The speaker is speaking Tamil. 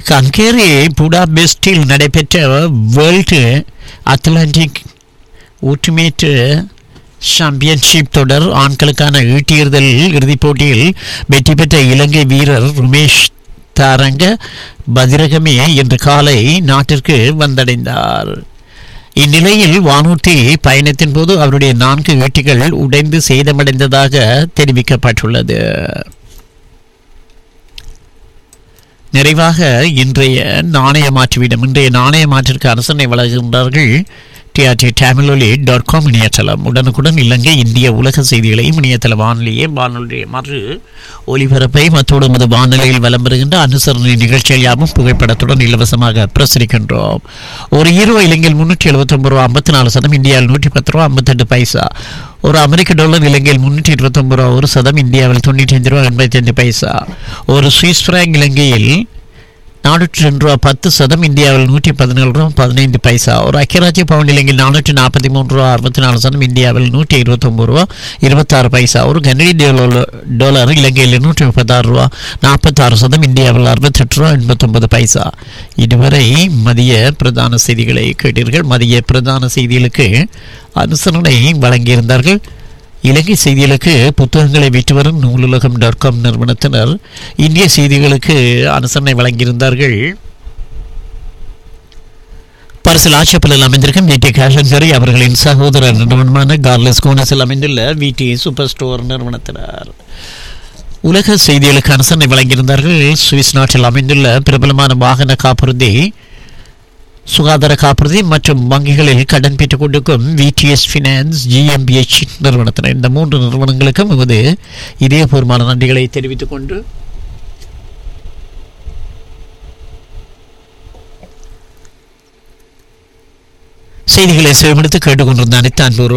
ஹங்கேரி புடாபெஸ்டில் நடைபெற்ற வேர்ல்டு அத்லாண்டிக் ஊட்டுமேட்டு சாம்பியன்ஷிப் தொடர் ஆண்களுக்கான ஈட்டியறுதல் இறுதிப் போட்டியில் வெற்றி பெற்ற இலங்கை வீரர் ருமேஷ் தாரங்க பதிரகமே இன்று காலை நாட்டிற்கு வந்தடைந்தார் இந்நிலையில் வானூர்தி பயணத்தின் போது அவருடைய நான்கு ஈட்டிகள் உடைந்து சேதமடைந்ததாக தெரிவிக்கப்பட்டுள்ளது நிறைவாக இன்றைய நாணய மாற்றுவிடம் இன்றைய நாணய மாற்றிற்கு அரசனை வழங்குகின்றார்கள் டிஆர்டி டேமிலொலி டாட் காம் இணையதளம் உடனுக்குடன் இலங்கை இந்திய உலக செய்திகளையும் இணையதள வானொலியை வானொலி மறு ஒலிபரப்பை மற்றோடு நமது வானொலியில் வலம் வருகின்ற அனுசரணை நிகழ்ச்சிகள் யாவும் புகைப்படத்துடன் இலவசமாக பிரசுரிக்கின்றோம் ஒரு ஈரோ இலங்கையில் முன்னூற்றி எழுபத்தொம்பது ரூபா ஐம்பத்தி நாலு சதம் இந்தியாவில் நூற்றி பத்து ரூபா ஐம்பத்தெட்டு பைசா ஒரு அமெரிக்க டாலர் இலங்கையில் முன்னூற்றி இருபத்தொம்பது ரூபா ஒரு சதம் இந்தியாவில் தொண்ணூற்றி அஞ்சு ரூபா எண்பத்தி அஞ்சு பைசா ஒரு சுவிஸ் பிராங்க் இலங்கையில் நானூற்றி ரெண்டு ரூபா பத்து சதம் இந்தியாவில் நூற்றி பதினேழு ரூபா பதினைந்து பைசா ஒரு ஐக்கியராஜ்ய பவுண்ட் இலங்கையில் நானூற்றி நாற்பத்தி மூன்று ரூபா அறுபத்தி நாலு சதம் இந்தியாவில் நூற்றி இருபத்தொம்பது ரூபா இருபத்தாறு பைசா ஒரு கனடி டாலர் டாலர் இலங்கையில் நூற்றி முப்பத்தாறு ரூபா நாற்பத்தாறு சதம் இந்தியாவில் அறுபத்தெட்டு ரூபா எண்பத்தொன்பது பைசா இதுவரை மதிய பிரதான செய்திகளை கேட்டீர்கள் மதிய பிரதான செய்திகளுக்கு அனுசரணை வழங்கியிருந்தார்கள் இலங்கை செய்திகளுக்கு புத்தகங்களை விற்று வரும் நூலுலகம் டாட் காம் நிறுவனத்தினர் இந்திய செய்திகளுக்கு அனுசரணை வழங்கியிருந்தார்கள் பரிசில் ஆட்சேபலில் அமைந்திருக்கும் விடி கேஷன்கரி அவர்களின் சகோதர நிறுவனமான கார்லஸ் கோனஸில் அமைந்துள்ள விடி சூப்பர் ஸ்டோர் நிறுவனத்தினர் உலக செய்திகளுக்கு அனுசரணை வழங்கியிருந்தார்கள் சுவிஸ் நாட்டில் அமைந்துள்ள பிரபலமான வாகன காப்புறுதி சுகாதார காப்புறுதி மற்றும் வங்கிகளில் கடன் பெற்றுக் கொண்டிருக்கும் விடிஎஸ் ஃபினான்ஸ் ஜிஎம்பிஎச் நிறுவனத்தினர் இந்த மூன்று நிறுவனங்களுக்கும் எமது இதயபூர்வமான நன்றிகளை தெரிவித்துக் கொண்டு செய்திகளை செவிமடுத்து கேட்டுக்கொண்டிருந்த அனைத்து அன்பு